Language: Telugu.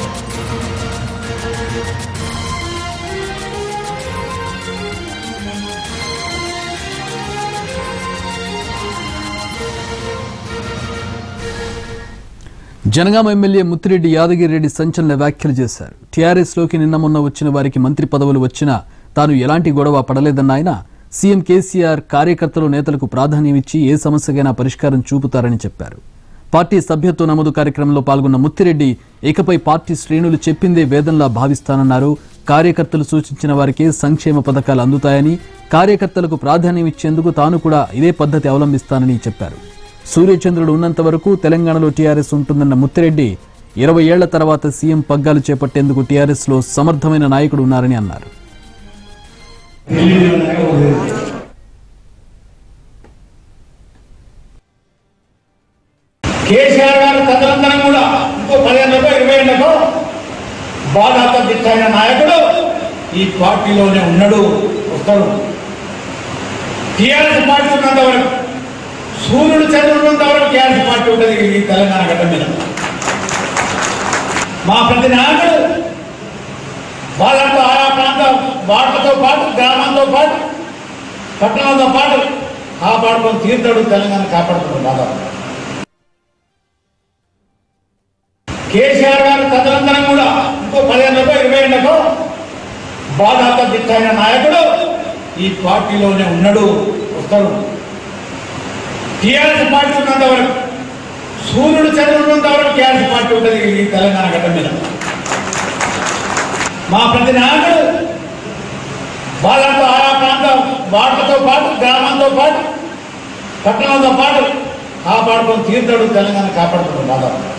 జనగామ ఎమ్మెల్యే ముత్తిరెడ్డి యాదగిరిరెడ్డి సంచలన వ్యాఖ్యలు చేశారు టీఆర్ఎస్ లోకి నిన్న మొన్న వచ్చిన వారికి మంత్రి పదవులు వచ్చినా తాను ఎలాంటి గొడవ పడలేదన్న ఆయన సీఎం కేసీఆర్ కార్యకర్తలు నేతలకు ప్రాధాన్యం ఇచ్చి ఏ సమస్యకైనా పరిష్కారం చూపుతారని చెప్పారు పార్టీ సభ్యత్వ నమోదు కార్యక్రమంలో పాల్గొన్న ముత్తిరెడ్డి ఇకపై పార్టీ శ్రేణులు చెప్పిందే వేదంలా భావిస్తానన్నారు కార్యకర్తలు సూచించిన వారికే సంక్షేమ పథకాలు అందుతాయని కార్యకర్తలకు ప్రాధాన్యం ఇచ్చేందుకు తాను కూడా ఇదే పద్ధతి అవలంబిస్తానని చెప్పారు సూర్యచంద్రుడు ఉన్నంత వరకు తెలంగాణలో టీఆర్ఎస్ ఉంటుందన్న ముత్తిరెడ్డి ఇరవై ఏళ్ల తర్వాత సీఎం పగ్గాలు చేపట్టేందుకు టీఆర్ఎస్ లో సమర్థమైన నాయకుడు ఉన్నారని అన్నారు కేసీఆర్ గారు ప్రజలందరం కూడా ఇంకో పదిహేనుకో ఇరవై ఏళ్ళకో బాధాత దిట్టైన నాయకుడు ఈ పార్టీలోనే ఉన్నాడు వస్తాడు టీఆర్ఎస్ పార్టీ ఉన్నంత వరకు సూర్యుడు చంద్రుడు ఉన్నంత వరకు టీఆర్ఎస్ పార్టీ ఉంటుంది ఈ తెలంగాణ గడ్డ మీద మా ప్రతి నాయకుడు వాళ్ళతో ఆయా ప్రాంతం వాటితో పాటు గ్రామంతో పాటు పట్టణంతో పాటు కాపాడుకొని తీర్థడు తెలంగాణ కాపాడుతున్నాడు దాదాపు కేసీఆర్ గారు ప్రజలందరం కూడా ఇంకో పదిహేనుకో ఇరవై ఏళ్ళకో బాధాత దిట్టైన నాయకుడు ఈ పార్టీలోనే ఉన్నాడు వస్తాడు టీఆర్ఎస్ పార్టీ ఉన్నంత వరకు సూర్యుడు చంద్రుడు ఉన్నంత వరకు టీఆర్ఎస్ పార్టీ ఉంటుంది ఈ తెలంగాణ గడ్డ మీద మా ప్రతి నాయకుడు వాళ్ళతో ఆయా ప్రాంతం వాటితో పాటు గ్రామంతో పాటు పట్టణంతో పాటు కాపాడుకొని తీర్థడు తెలంగాణ కాపాడుతున్నాడు దాదాపు